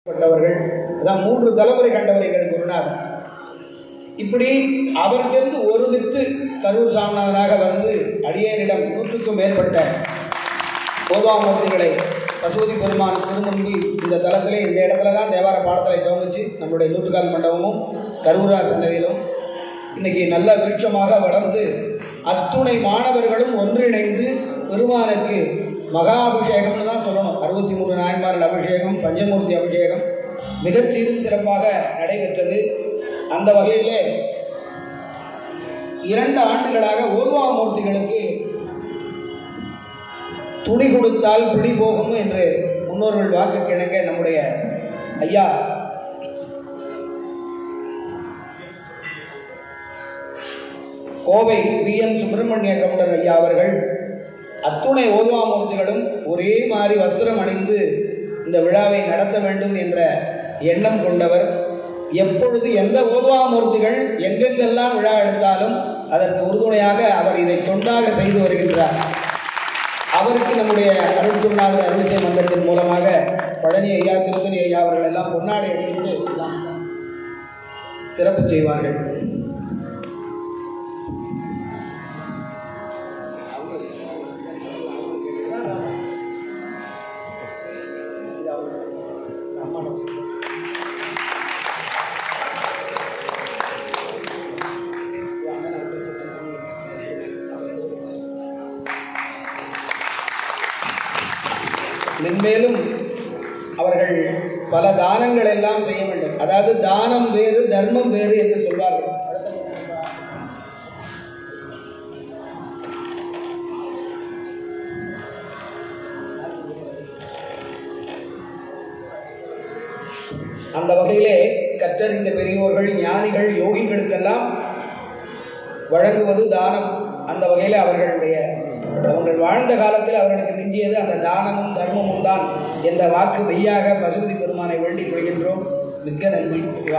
பட்டவர்கள் அதான் மூன்று தலைமுறை கண்டவர் எங்கள் குருநாதர் இப்படி அவர்கிட்ட ஒரு வித்து கரூர் சாமிநாதனாக வந்து அடியேனிடம் நூற்றுக்கும் மேற்பட்ட கோபாமூர்த்திகளை பசுபதி பெருமான் திருமுன்பி இந்த தளத்திலே இந்த இடத்துல தான் தேவார பாடத்தலை துவங்குச்சு நம்மளுடைய நூற்றுக்கால் மண்டபமும் கரூரார் சன்னதியிலும் இன்னைக்கு நல்ல விருட்சமாக வளர்ந்து அத்துணை மாணவர்களும் ஒன்றிணைந்து பெருமானுக்கு மகா அபிஷேகம்னு தான் சொல்லணும் அறுபத்தி மூணு நாயன்மார்கள் அபிஷேகம் பஞ்சமூர்த்தி அபிஷேகம் மிகச்சீரும் சிறப்பாக நடைபெற்றது அந்த வகையிலே இரண்டு ஆண்டுகளாக ஓதுவாமூர்த்திகளுக்கு துணி கொடுத்தால் பிடி போகும் என்று முன்னோர்கள் வாக்கு கிணங்க நம்முடைய ஐயா கோவை வி என் சுப்பிரமணிய கவுண்டர் ஐயா அவர்கள் அத்துணை ஓதுவாமூர்த்திகளும் ஒரே மாதிரி வஸ்திரம் அணிந்து இந்த விழாவை நடத்த வேண்டும் என்ற எண்ணம் கொண்டவர் எப்பொழுது எந்த ஓதுவாமூர்த்திகள் எங்கெங்கெல்லாம் விழா எடுத்தாலும் அதற்கு உறுதுணையாக அவர் இதை தொண்டாக செய்து வருகின்றார் அவருக்கு நம்முடைய அருள் குருநாதர் அருள்சை மன்றத்தின் மூலமாக பழனி ஐயா திருத்தணி ஐயா அவர்கள் எல்லாம் பொன்னாடை அணிவித்து சிறப்பு செய்வார்கள் மென்மேலும் அவர்கள் பல தானங்கள் எல்லாம் செய்ய வேண்டும் அதாவது தானம் வேறு தர்மம் வேறு என்று சொல்வார்கள் அந்த வகையிலே கற்றறிந்த பெரியோர்கள் ஞானிகள் யோகிகளுக்கெல்லாம் வழங்குவது தானம் அந்த வகையில் அவர்களுடைய அவர்கள் வாழ்ந்த காலத்தில் அவர்களுக்கு மிஞ்சியது அந்த தானமும் தர்மமும் தான் என்ற வாக்கு மெய்யாக பசுபதி பெருமானை வேண்டிக் கொள்கின்றோம் மிக்க நன்றி சிவா